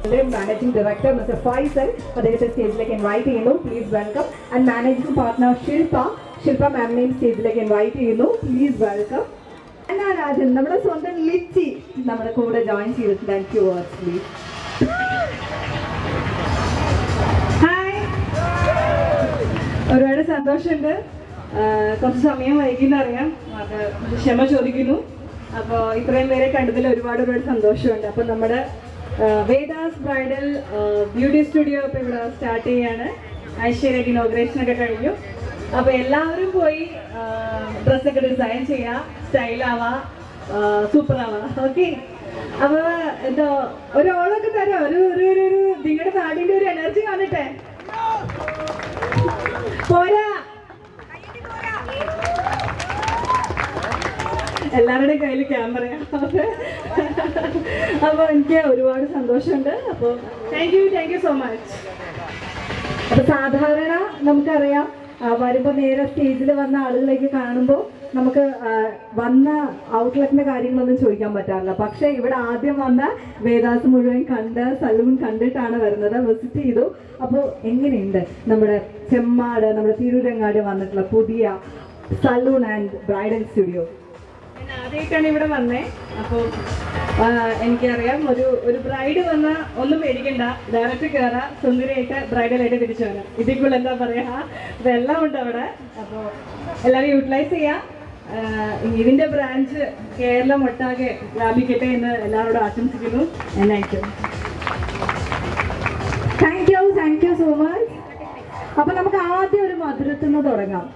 managing director mister Faisal അദ്ദേഹത്തെ സ്റ്റേജിലേക്ക് invite ചെയ്യുന്നു please welcome and managing partner Shilpa Shilpa മാമിനെയും സ്റ്റേജിലേക്ക് ഇൻവൈറ്റ് ചെയ്യുന്നു പ്ലീസ് വെൽക്കം അന്ന രാജൻ നമ്മുടെ സ്വന്തം ലിച്ചി നമ്മുടെ കൂടെ ജോയിൻ ചെയ്തിട്ടുണ്ട് thank you words please hi ഒരുപാട് സന്തോഷമുണ്ട് ആഹ് കുറച്ച് സമയം വൈകിയെന്നറിയാം അത് ക്ഷമ ചോദിക്കുന്നു അപ്പോൾ ഇത്രയും പേരെ കണ്ടതിൽ ഒരുപാട് ഒരുപാട് സന്തോഷമുണ്ട് അപ്പോൾ നമ്മുടെ ആഹ് വേദാസ് ബ്രൈഡൽ ബ്യൂട്ടി സ്റ്റുഡിയോ ഇപ്പോൾ ഇവിടെ സ്റ്റാർട്ട് ചെയ്യാണ് ഐശ്വര്യ ഇനോഗ്രേഷൻ ഒക്കെ കഴിഞ്ഞു അപ്പോൾ എല്ലാവരും പോയി ഡ്രസ്സൊക്കെ ഡിസൈൻ ചെയ്യുക സ്റ്റൈലാവാ സൂപ്പർ ആവാ ഓക്കെ അപ്പൊ എന്തോ ഒരു ഓളൊക്കെ തരാം ഒരു ഒരു ഒരു ഒരു നിങ്ങളുടെ നാടിന്റെ ഒരു എനർജി കാണട്ടെ പോരാ എല്ലാവരുടെയും കയ്യിൽ ക്യാമറയാണ് അപ്പൊ എനിക്ക് ഒരുപാട് സന്തോഷമുണ്ട് അപ്പോൾ thank you thank you so much അപ്പൊ സാധാരണ നമുക്കറിയാം ആ, വരുമ്പോ നേരെ സ്റ്റേജിൽ വന്ന ആളുകളേക്ക് കാണുമ്പോൾ നമുക്ക് ആ, വന്ന ഔട്ട്ലെറ്റിന്റെ കാര്യങ്ങളൊന്നും ചോദിക്കാൻ പറ്റാറില്ല പക്ഷെ ഇവിടെ ആദ്യം വന്ന വേദാസ് മുഴുവൻ കണ്ട് സലൂൺ കണ്ടിട്ടാണ് വരുന്നത് വിസിറ്റ് ചെയ്തു അപ്പോൾ എങ്ങനെയുണ്ട് നമ്മുടെ ചെമ്മാട് നമ്മുടെ തിരൂരങ്ങാട് വന്നിട്ടുള്ള പുതിയ സലൂൺ ആൻഡ് ബ്രൈഡൽ സ്റ്റുഡിയോ ഞാൻ ആദ്യമായിട്ടാണ് ഇവിടെ വന്നേ അപ്പോൾ എനിക്കറിയാം ഒരു ഒരു ബ്രൈഡ് വന്ന ഒന്നും പേടിക്കണ്ട ഡയറക്റ്റ് കയറാം സുന്ദരിയായിട്ട് ബ്രൈഡലായിട്ട് തിരിച്ചു വരാം ഇതിക്കുള്ള എന്താ പറയാ വെള്ളം ഉണ്ട് അവിടെ അപ്പോൾ എല്ലാവരും യൂട്ടിലൈസ് ചെയ്യാം ആഹ് ഇതിന്റെ ബ്രാഞ്ച് കേരളം ഒട്ടാകെ വ്യാപിക്കട്ടെ എന്ന് എല്ലാവരോടും ആശംസിക്കുന്നു എന്നായിരിക്കും thank you thank you so much അപ്പൊ നമുക്ക് ആദ്യം ഒരു മധുരത്തിൽ നിന്ന് തുടങ്ങാം